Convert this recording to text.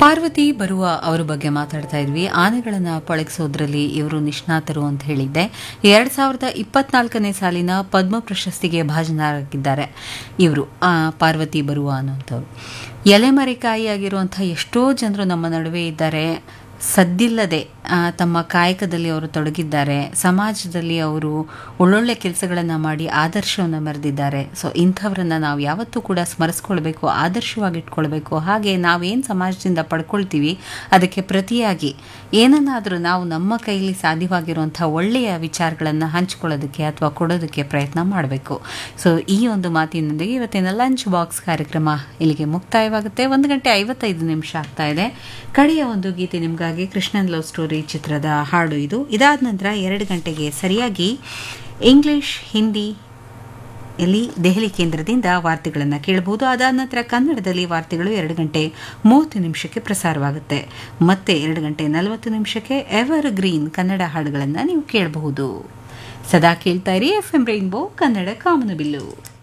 ಪಾರ್ವತಿ ಬರುವ ಅವರ ಬಗ್ಗೆ ಮಾತಾಡ್ತಾ ಇದ್ವಿ ಆನೆಗಳನ್ನ ಪಳಗಿಸೋದ್ರಲ್ಲಿ ಇವರು ನಿಷ್ಣಾತರು ಅಂತ ಹೇಳಿದ್ದೆ ಎರಡ್ ಸಾವಿರದ ಇಪ್ಪತ್ನಾಲ್ಕನೇ ಸಾಲಿನ ಪದ್ಮ ಪ್ರಶಸ್ತಿಗೆ ಭಾಜನರಾಗಿದ್ದಾರೆ ಇವರು ಪಾರ್ವತಿ ಬರುವ ಅನ್ನೋಂಥವ್ರು ಎಲೆಮರೆಕಾಯಿಯಾಗಿರುವಂಥ ಎಷ್ಟೋ ಜನರು ನಮ್ಮ ನಡುವೆ ಇದ್ದಾರೆ ಸದ್ದಿಲ್ಲದೆ ಆ, ತಮ್ಮ ಕಾಯಕದಲ್ಲಿ ಅವರು ತೊಡಗಿದ್ದಾರೆ ಸಮಾಜದಲ್ಲಿ ಅವರು ಒಳ್ಳೊಳ್ಳೆ ಕೆಲಸಗಳನ್ನು ಮಾಡಿ ಆದರ್ಶವನ್ನು ಮೆರೆದಿದ್ದಾರೆ ಸೊ ಇಂಥವ್ರನ್ನ ನಾವು ಯಾವತ್ತೂ ಕೂಡ ಸ್ಮರಿಸ್ಕೊಳ್ಬೇಕು ಆದರ್ಶವಾಗಿ ಇಟ್ಕೊಳ್ಬೇಕು ಹಾಗೆ ನಾವೇನು ಸಮಾಜದಿಂದ ಪಡ್ಕೊಳ್ತೀವಿ ಅದಕ್ಕೆ ಪ್ರತಿಯಾಗಿ ಏನನ್ನಾದರೂ ನಾವು ನಮ್ಮ ಕೈಲಿ ಸಾಧ್ಯವಾಗಿರುವಂಥ ಒಳ್ಳೆಯ ವಿಚಾರಗಳನ್ನು ಹಂಚ್ಕೊಳ್ಳೋದಕ್ಕೆ ಅಥವಾ ಕೊಡೋದಕ್ಕೆ ಪ್ರಯತ್ನ ಮಾಡಬೇಕು ಸೊ ಈ ಒಂದು ಮಾತಿನೊಂದಿಗೆ ಇವತ್ತಿನ ಲಂಚ್ ಬಾಕ್ಸ್ ಕಾರ್ಯಕ್ರಮ ಇಲ್ಲಿಗೆ ಮುಕ್ತಾಯವಾಗುತ್ತೆ ಒಂದು ಗಂಟೆ ಐವತ್ತೈದು ನಿಮಿಷ ಆಗ್ತಾ ಇದೆ ಕಡೆಯ ಒಂದು ಗೀತೆ ನಿಮಗಾಗಿ ಕೃಷ್ಣನ್ ಲವ್ ಸ್ಟೋರಿ ಚಿತ್ರದ ಹಾಡು ಇದು ಇದಾದ ನಂತರ ಎರಡು ಗಂಟೆಗೆ ಸರಿಯಾಗಿ ಇಂಗ್ಲಿಷ್ ಹಿಂದಿ ಇಲ್ಲಿ ದೆಹಲಿ ಕೇಂದ್ರದಿಂದ ವಾರ್ತೆಗಳನ್ನು ಕೇಳಬಹುದು ಅದಾದ ನಂತರ ಕನ್ನಡದಲ್ಲಿ ವಾರ್ತೆಗಳು ಎರಡು ಗಂಟೆ ಮೂವತ್ತು ನಿಮಿಷಕ್ಕೆ ಪ್ರಸಾರವಾಗುತ್ತೆ ಮತ್ತೆ ಎರಡು ಗಂಟೆ ನಲವತ್ತು ನಿಮಿಷಕ್ಕೆ ಎವರ್ ಗ್ರೀನ್ ಕನ್ನಡ ಹಾಡುಗಳನ್ನು ನೀವು ಕೇಳಬಹುದು ಸದಾ ಕೇಳ್ತಾ ಇರಿ ಎಫ್ ಎಂ ರೈನ್ಬೋ ಕನ್ನಡ ಕಾಮನಬಿಲ್ಲು